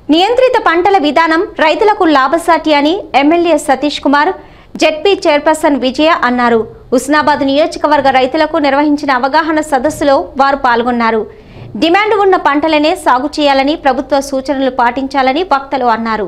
నియంత్రిత పంటల విధానం రైతులకు లాభసాటి అని MLA Satish Kumar ZP chairperson Vijaya అన్నారు హుస్నాబాద్ నియోజకవర్గ రైతులకు నిర్వహించిన అవగాహన సదస్సులో వారు పాల్గొన్నారు డిమాండ్ ఉన్న పంటలనే సాగు చేయాలని ప్రభుత్వ సూచనలు పాటించాలని వక్తలు అన్నారు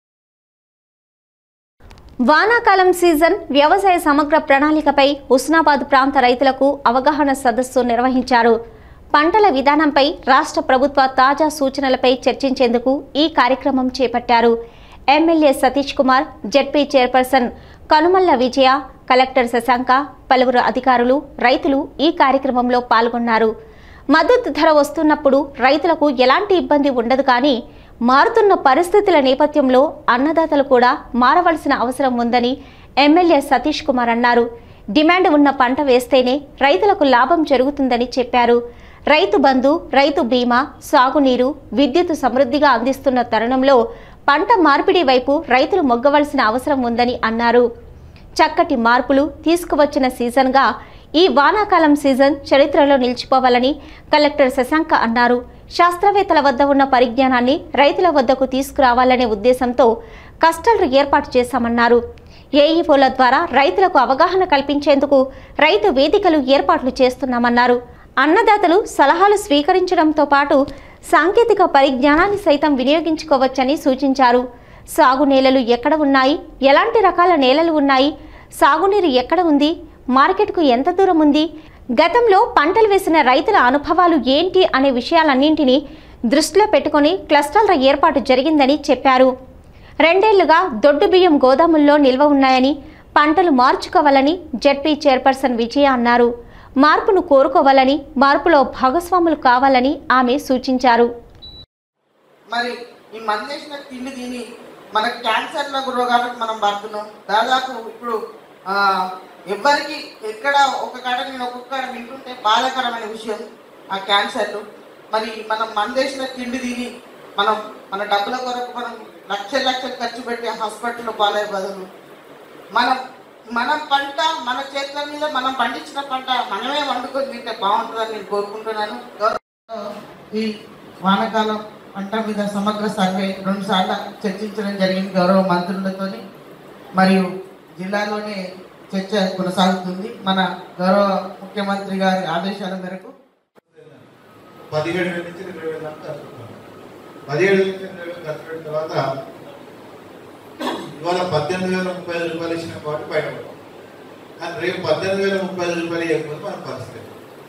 వానాకాలం సీజన్ వ్యవసాయ సమగ్ర ప్రణాళికపై హుస్నాబాద్ ప్రాంత రైతులకు అవగాహన సదస్సు నిర్వహించారు పంటల విధానంపై రాష్ట్ర ప్రభుత్వ తాజా సూచనలపై చర్చించేందుకు ఈ కార్యక్రమం చేపట్టారు MLA Satish Kumar ZP chairperson Kanumalla Vijaya collector Shashanka పలువురు అధికారులు రైతులు ఈ కార్యక్రమంలో పాల్గొన్నారు మద్దతు ధర వస్తున్నప్పుడు రైతులకు ఎలాంటి ఇబ్బంది ఉండదు కానీ మారుతున్న పరిస్థితుల నేపథ్యంలో అన్నదాతలు కూడా మారవలసిన అవసరం ఉందని ఎమ్మెల్యే సతీష్ కుమార్ అన్నారు డిమాండ్ ఉన్న పంట వేస్తేనే రైతులకు లాభం జరుగుతుందని చెప్పారు రైతు బంధు రైతు బీమా సాగునీరు విద్యుత్ సమృద్ధిగా అందిస్తున్న తరుణంలో పంట మార్పిడి వైపు రైతులు మొగ్గవలసిన అవసరం ఉందని అన్నారు చక్కటి మార్పులు తీసుకువచ్చిన సీజన్గా ఈ వానాకాలం సీజన్ చరిత్రలో నిలిచిపోవాలని కలెక్టర్ శశాంక అన్నారు శాస్త్రవేత్తల వద్ద ఉన్న పరిజ్ఞానాన్ని రైతుల వద్దకు తీసుకురావాలనే ఉద్దేశంతో కస్టల్ను ఏర్పాటు చేశామన్నారు ఏఈఓల ద్వారా రైతులకు అవగాహన కల్పించేందుకు రైతు వేదికలు ఏర్పాట్లు చేస్తున్నామన్నారు అన్నదాతలు సలహాలు స్వీకరించడంతో పాటు సాంకేతిక పరిజ్ఞానాన్ని సైతం వినియోగించుకోవచ్చని సూచించారు సాగు నేలలు ఎక్కడ ఉన్నాయి ఎలాంటి రకాల నేలలు ఉన్నాయి సాగునీరు ఎక్కడ ఉంది మార్కెట్కు ఎంత దూరం ఉంది గతంలో పంటలు వేసిన రైతుల అనుభవాలు ఏంటి అనే విషయాలన్నింటినీ దృష్టిలో పెట్టుకొని క్లస్టర్ల ఏర్పాటు జరిగిందని చెప్పారు రెండేళ్లుగా దొడ్డు బియ్యం గోదాముల్లో నిల్వ ఉన్నాయని పంటలు మార్చుకోవాలని జడ్పీ చైర్పర్సన్ విజయ అన్నారు మార్పును కోరుకోవాలని మార్పులో భాగస్వాములు కావాలని ఆమె సూచించారు మరి ఈ మందేసిన తిండి తిని మన క్యాన్సర్ల రోగాలకు మనం పడుతున్నాం దాదాపు ఇప్పుడు ఆ, ఎవ్వరికి ఎక్కడ ఒక కాడ నేను ఒక్కొక్క కాడ వింటుంటే బాధాకరమైన విషయం ఆ క్యాన్సర్లు మరి మనం మందేసిన తిండి తిని మనం మన డబ్బుల కొరకు మనం లక్షల లక్షలు ఖర్చు పెట్టి హాస్పిటల్లో పాలయ్యే బదులు మనం మన పంట మన చేతుల మీద మనం పండించిన పంట మనమే వండుకొని తింటే బాగుంటుందని నేను కోరుకుంటున్నాను గౌరవ ఈ వానాకాలం పంట మీద సమగ్ర సర్వే రెండు సార్లు చర్చించడం జరిగింది గౌరవ మంత్రులతో మరియు జిల్లాలోనే చర్చ కొనసాగుతుంది మన గౌరవ ముఖ్యమంత్రి గారి ఆదేశాల మేరకు పదిహేడు వేల నుంచి ఇరవై వేల దాకా ఖర్చు పెట్టాను పదిహేడు వేల నుంచి ఇరవై వేలు ఖర్చు పెట్టిన తర్వాత ఇవాళ పద్దెనిమిది వేల ముప్పై ఐదు రూపాయలు ఇచ్చిన కాబట్టి బయటపడతాం కానీ రేపు పద్దెనిమిది వేల ముప్పై ఐదు రూపాయలు ఇవ్వకపోతే మన పరిస్థితి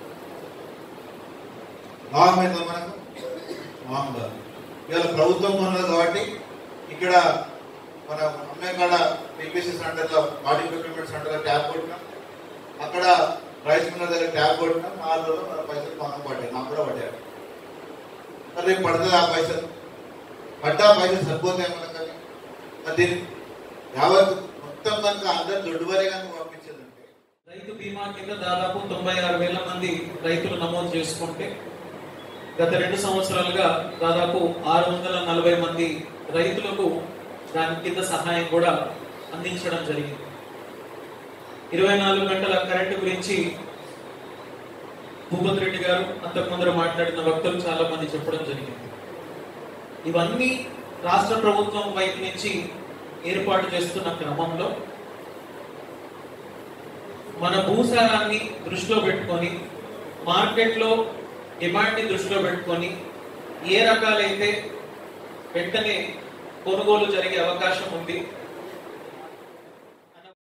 లాభం అవుతుంది మనకు మామూలుగా ఇవాళ ప్రభుత్వం ఉన్నది కాబట్టి ఇక్కడ మన అమ్మే కాడ టీపీసీ సెంటర్లో బాడీ ఎక్విప్మెంట్ సెంటర్లో ట్యాప్ కొట్టినాం అక్కడ రైస్ మిల్లర్ దగ్గర ట్యాప్ కొట్టినాం నాలుగు రోజులు మన పైసలు మాకు పడ్డాయి నాకు కూడా పడ్డాయి మరి రేపు పడుతుంది ఆ పైసలు పడ్డా పైసలు సరిపోతాయి మనకు అది మరి దీన్ని యావత్ మొత్తం కనుక అందరు దొడ్డువారే కనుక పంపించేదంటే రైతు బీమా కింద దాదాపు తొంభై ఆరు వేల మంది రైతులు నమోదు చేసుకుంటే గత రెండు సంవత్సరాలుగా దాదాపు ఆరు వందల నలభై మంది రైతులకు దాని కింద సహాయం కూడా అందించడం జరిగింది ఇరవై నాలుగు గంటల కరెంటు గురించి భూపత్ రెడ్డి గారు అంతకు ముందర మాట్లాడిన వక్తలు చాలా మంది చెప్పడం జరిగింది ఇవన్నీ రాష్ట్ర ప్రభుత్వం వైపు నుంచి ఏర్పాటు చేస్తున్న క్రమంలో మన భూసారాన్ని దృష్టిలో పెట్టుకొని మార్కెట్లో డిమాండ్ని దృష్టిలో పెట్టుకొని ఏ రకాలైతే వెంటనే కొనుగోలు జరిగే అవకాశం ఉంది